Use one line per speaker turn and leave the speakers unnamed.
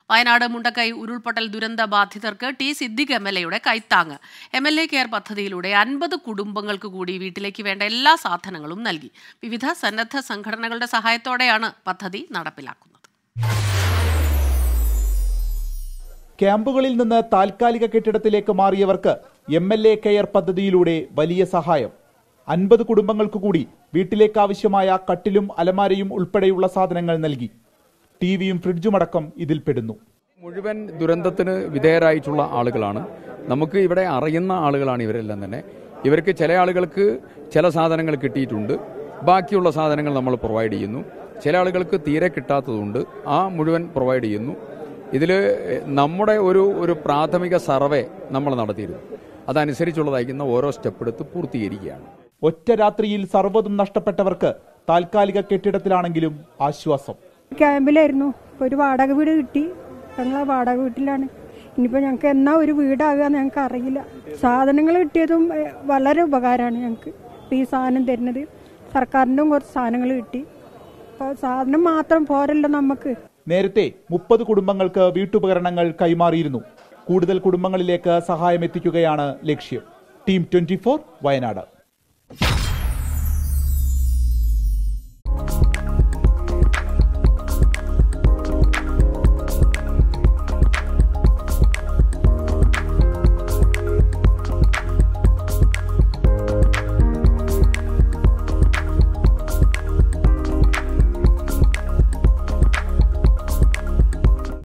വയനാട് മുണ്ടക്കൈ ഉരുൾപൊട്ടൽ ദുരന്ത ബാധിതർക്ക് ടി സിദ്ദിഖ് എം എൽ എയുടെ കൈത്താങ്ങ് എം എൽ എ കെയർ പദ്ധതിയിലൂടെ അൻപത് കുടുംബങ്ങൾക്ക് കൂടി വീട്ടിലേക്ക് വേണ്ട എല്ലാ സാധനങ്ങളും നൽകി വിവിധ സന്നദ്ധ സംഘടനകളുടെ സഹായത്തോടെയാണ് പദ്ധതി നടപ്പിലാക്കുന്നത്
ക്യാമ്പുകളിൽ നിന്ന് താൽക്കാലിക കെട്ടിടത്തിലേക്ക് മാറിയവർക്ക് എം എൽ എ കെയർ പദ്ധതിയിലൂടെ വലിയ സഹായം അൻപത് കുടുംബങ്ങൾക്ക് കൂടി വീട്ടിലേക്ക് ആവശ്യമായ കട്ടിലും അലമാരയും ഉൾപ്പെടെയുള്ള സാധനങ്ങൾ നൽകി ടിവിയും ഫ്രിഡ്ജുമടക്കം ഇതിൽപ്പെടുന്നു
മുഴുവൻ ദുരന്തത്തിന് വിധേയരായിട്ടുള്ള ആളുകളാണ് നമുക്ക് ഇവിടെ അറിയുന്ന ആളുകളാണ് ഇവരെല്ലാം തന്നെ ഇവർക്ക് ചില ആളുകൾക്ക് ചില സാധനങ്ങൾ കിട്ടിയിട്ടുണ്ട് ബാക്കിയുള്ള സാധനങ്ങൾ നമ്മൾ പ്രൊവൈഡ് ചെയ്യുന്നു ചില ആളുകൾക്ക് തീരെ കിട്ടാത്തതുണ്ട് ആ മുഴുവൻ പ്രൊവൈഡ് ചെയ്യുന്നു ഇതിൽ നമ്മുടെ ഒരു ഒരു പ്രാഥമിക സർവേ നമ്മൾ നടത്തിയിരുന്നു അതനുസരിച്ചുള്ളതായിരിക്കുന്ന ഓരോ സ്റ്റെപ്പ് എടുത്ത് പൂർത്തീകരിക്കുകയാണ്
ഒറ്റ രാത്രിയിൽ സർവ്വതും നഷ്ടപ്പെട്ടവർക്ക് താൽക്കാലിക കെട്ടിടത്തിലാണെങ്കിലും ആശ്വാസം
ക്യാമ്പിലായിരുന്നു ഇപ്പൊ ഒരു വാടക വീട് കിട്ടി ഞങ്ങൾ ആ വാടക വീട്ടിലാണ് ഇനിയിപ്പോൾ ഞങ്ങൾക്ക് എന്നാ ഒരു വീടാകുക ഞങ്ങൾക്ക് അറിയില്ല സാധനങ്ങൾ കിട്ടിയതും ഏഹ്, വളരെ ഉപകാരമാണ് ഞങ്ങൾക്ക് ഇപ്പോൾ ഈ സാധനം തരുന്നത് സർക്കാരിൻ്റെയും കുറച്ച് സാധനങ്ങൾ കിട്ടി അപ്പോൾ സാധനം മാത്രം പോരല്ലോ നമുക്ക്
നേരത്തെ മുപ്പത് കുടുംബങ്ങൾക്ക് വീട്ടുപകരണങ്ങൾ കൈമാറിയിരുന്നു കൂടുതൽ കുടുംബങ്ങളിലേക്ക് സഹായം എത്തിക്കുകയാണ് ലക്ഷ്യം ടീം ട്വന്റി വയനാട്